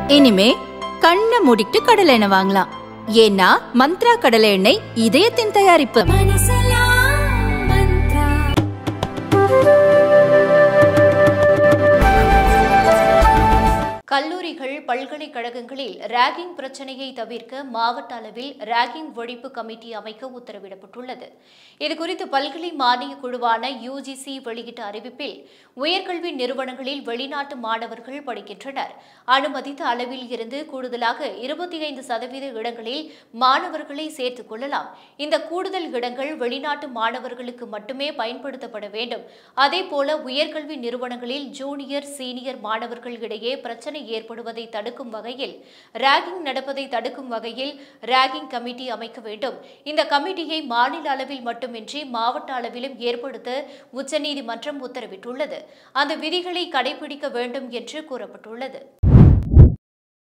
இனிமே கண்ணை மூடிட்டு கடலை எண்ணெய் வாங்கலாம் ஏன்னா மந்த்ரா கடலை எண்ணெய் இதயத்தின் தயாரிப்பு கல்லூரிகள் பல்கலைக்கழகங்களில் ராகிங் பிரச்சனையை தவிர்க்க மாவட்ட அளவில் ராகிங் ஒழிப்பு கமிட்டி அமைக்க உத்தரவிடப்பட்டுள்ளது இதுகுறித்து பல்கலை மானிய குழுவான யுஜிசி வெளியிட்ட அறிவிப்பில் உயர்கல்வி நிறுவனங்களில் வெளிநாட்டு மாணவர்கள் படிக்கின்றனர் அனுமதித்த அளவில் இருந்து கூடுதலாக இருபத்தி ஐந்து சதவீத இடங்களில் மாணவர்களை சேர்த்துக் கொள்ளலாம் இந்த கூடுதல் இடங்கள் வெளிநாட்டு மாணவர்களுக்கு மட்டுமே பயன்படுத்தப்பட வேண்டும் அதேபோல உயர்கல்வி நிறுவனங்களில் ஜூனியர் சீனியர் மாணவர்கள் இடையே பிரச்சனை ஏற்படுவதை தடுக்கும் வகையில் ராகிங் நடப்பதை தடுக்கும் வகையில் ராகிங் கமிட்டி அமைக்க வேண்டும் இந்த கமிட்டியை மாநில அளவில் மட்டுமின்றி மாவட்ட அளவிலும் ஏற்படுத்த உச்சநீதிமன்றம் உத்தரவிட்டுள்ளது அந்த விதிகளை கடைபிடிக்க வேண்டும் என்று கூறப்பட்டுள்ளது